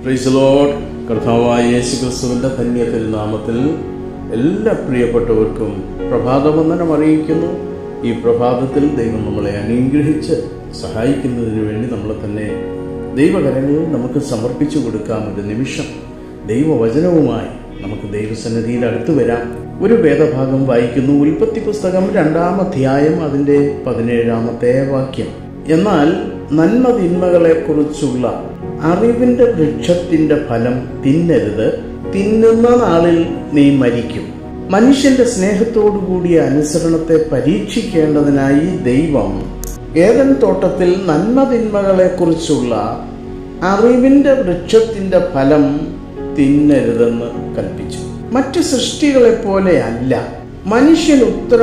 price load കർത്താവായ യേശു ക്രിസ്തുവിൻ്റെ ധന്യ തിരുനാമത്തിൽ എല്ലാ പ്രിയപ്പെട്ടവർക്കും പ്രഭാതവന്ദനം അറിയിക്കുന്നു ഈ പ്രഭാതത്തിൽ ദൈവം നമ്മളെ അനുഗ്രഹിച്ച് സഹായിക്കുന്നതിന് വേണ്ടി നമ്മളെ തന്നെ ദൈവകരങ്ങളിൽ നമുക്ക് സമർപ്പിച്ചു കൊടുക്കാം ഒരു നിമിഷം ദൈവവചനവുമായി നമുക്ക് ദൈവസന്നിധിയിൽ അടുത്തു വരാം ഒരു വേദഭാഗം വായിക്കുന്നു ഉൽപ്പത്തി പുസ്തകം രണ്ടാം അധ്യായം അതിൻ്റെ പതിനേഴാമത്തെ വാക്യം എന്നാൽ നന്മ തിന്മകളെക്കുറിച്ചുള്ള അറിവിന്റെ വൃക്ഷത്തിന്റെ ഫലം തിന്നരുത് തിന്നുന്ന നാളിൽ നീ മരിക്കും മനുഷ്യന്റെ സ്നേഹത്തോടു കൂടിയ അനുസരണത്തെ പരീക്ഷിക്കേണ്ടതിനായി ദൈവം ഏതൻ തോട്ടത്തിൽ നന്മ തിന്മകളെക്കുറിച്ചുള്ള അറിവിന്റെ വൃക്ഷത്തിന്റെ ഫലം തിന്നരുതെന്ന് കൽപ്പിച്ചു മറ്റ് സൃഷ്ടികളെ പോലെ അല്ല മനുഷ്യൻ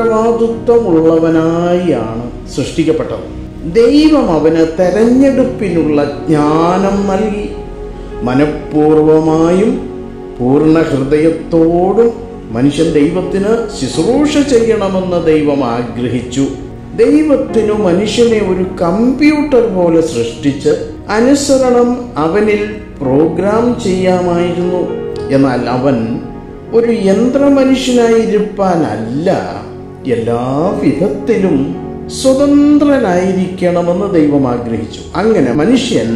ഉത്തരവാദിത്വമുള്ളവനായാണ് സൃഷ്ടിക്കപ്പെട്ടത് ദൈവം അവന് തെരഞ്ഞെടുപ്പിനുള്ള ജ്ഞാനം നൽകി മനഃപൂർവമായും പൂർണ്ണ ഹൃദയത്തോടും മനുഷ്യൻ ദൈവത്തിന് ശുശ്രൂഷ ചെയ്യണമെന്ന് ദൈവം ആഗ്രഹിച്ചു ദൈവത്തിനു മനുഷ്യനെ ഒരു കമ്പ്യൂട്ടർ പോലെ സൃഷ്ടിച്ച് അനുസരണം അവനിൽ പ്രോഗ്രാം ചെയ്യാമായിരുന്നു എന്നാൽ അവൻ ഒരു യന്ത്രമനുഷ്യനായിരിക്കാനല്ല എല്ലാ വിധത്തിലും സ്വതന്ത്രനായിരിക്കണമെന്ന് ദൈവം ആഗ്രഹിച്ചു അങ്ങനെ മനുഷ്യൻ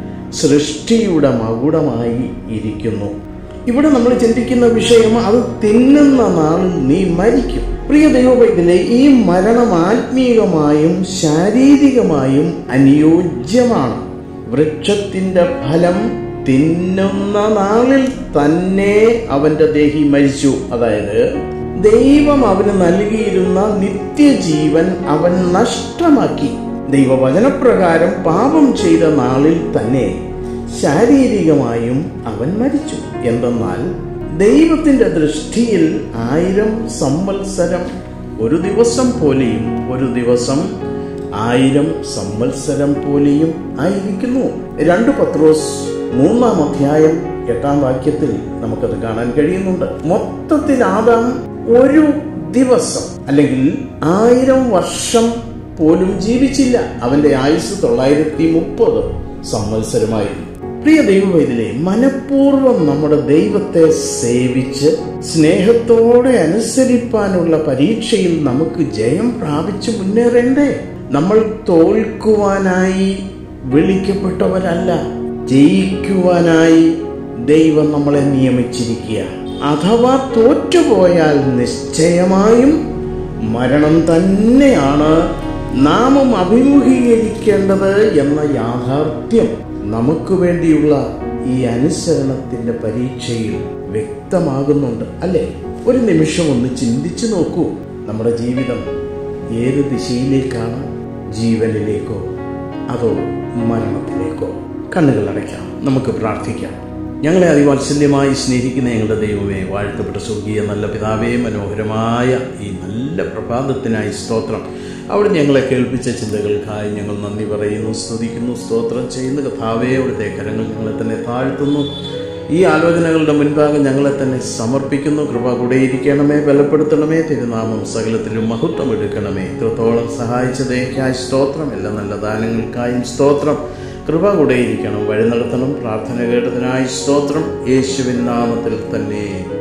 സൃഷ്ടിയുടെ മകുടമായി ഇരിക്കുന്നു ഇവിടെ നമ്മൾ ചിന്തിക്കുന്ന വിഷയം അത് തിന്നുന്ന നാളിൽ നീ മരിക്കും പ്രിയ ദൈവവൈദ്യനെ ഈ മരണം ആത്മീകമായും ശാരീരികമായും അനുയോജ്യമാണ് വൃക്ഷത്തിന്റെ ഫലം തിന്നുന്ന നാളിൽ തന്നെ അവന്റെ ദേഹി മരിച്ചു അതായത് ദൈവം അവന് നൽകിയിരുന്ന നിത്യജീവൻ അവൻ നഷ്ടമാക്കി ദൈവവചനപ്രകാരം പാപം ചെയ്ത നാളിൽ തന്നെ ശാരീരികമായും അവൻ മരിച്ചു എന്തെന്നാൽ ദൈവത്തിന്റെ ദൃഷ്ടിയിൽ ആയിരം സംവത്സരം ഒരു ദിവസം പോലെയും ഒരു ദിവസം ആയിരം സംവത്സരം പോലെയും ആയിരിക്കുന്നു രണ്ട് പത്രോസ് മൂന്നാം അധ്യായം എട്ടാം വാക്യത്തിൽ നമുക്കത് കാണാൻ കഴിയുന്നുണ്ട് മൊത്തത്തിൽ ആദാം ഒരു ദിവസം അല്ലെങ്കിൽ ആയിരം വർഷം പോലും ജീവിച്ചില്ല അവന്റെ ആയുസ് തൊള്ളായിരത്തി മുപ്പത് സംവത്സരമായിരുന്നു പ്രിയ ദൈവവൈദ്യലെ മനഃപൂർവ്വം നമ്മുടെ ദൈവത്തെ സേവിച്ച് സ്നേഹത്തോടെ അനുസരിപ്പാനുള്ള പരീക്ഷയിൽ നമുക്ക് ജയം പ്രാപിച്ച് മുന്നേറേണ്ടേ നമ്മൾ തോൽക്കുവാനായി വിളിക്കപ്പെട്ടവരല്ല ജയിക്കുവാനായി ദൈവം നമ്മളെ നിയമിച്ചിരിക്കുക അഥവാ തോറ്റുപോയാൽ നിശ്ചയമായും മരണം തന്നെയാണ് നാമം അഭിമുഖീകരിക്കേണ്ടത് എന്ന യാഥാർത്ഥ്യം നമുക്ക് വേണ്ടിയുള്ള ഈ അനുസരണത്തിന്റെ പരീക്ഷയിൽ വ്യക്തമാകുന്നുണ്ട് അല്ലേ ഒരു നിമിഷം ഒന്ന് ചിന്തിച്ചു നോക്കൂ നമ്മുടെ ജീവിതം ഏത് ദിശയിലേക്കാണ് ജീവനിലേക്കോ അതോ മരണത്തിലേക്കോ കണ്ണുകൾ അടയ്ക്കാം നമുക്ക് പ്രാർത്ഥിക്കാം ഞങ്ങളെ അതിവാത്സല്യമായി സ്നേഹിക്കുന്ന ഞങ്ങളുടെ ദൈവമേ വാഴ്ത്തപ്പെട്ട സ്വർഗീയ നല്ല പിതാവേ മനോഹരമായ ഈ നല്ല പ്രഭാതത്തിനായി സ്തോത്രം അവിടെ ഞങ്ങളെ കേൾപ്പിച്ച ചിന്തകൾക്കായി ഞങ്ങൾ നന്ദി പറയുന്നു സ്തുതിക്കുന്നു സ്തോത്രം ചെയ്യുന്ന കഥാവേ അവിടുത്തെ കരങ്ങൾ ഞങ്ങളെ തന്നെ താഴ്ത്തുന്നു ഈ ആലോചനകളുടെ മുൻപാകെ ഞങ്ങളെ തന്നെ സമർപ്പിക്കുന്നു കൃപ കൂടെയിരിക്കണമേ ബലപ്പെടുത്തണമേ തിരുനാമം സകലത്തിലും മഹത്വം എടുക്കണമേ ഇത്രത്തോളം സഹായിച്ചതേക്കായി സ്തോത്രം എല്ലാ നല്ല ദാനങ്ങൾക്കായും സ്തോത്രം കൃപ കൂടെയിരിക്കണം വഴി നടത്തണം പ്രാർത്ഥന കേട്ടതിനായി സ്തോത്രം യേശുവിൻ നാമത്തിൽ തന്നെ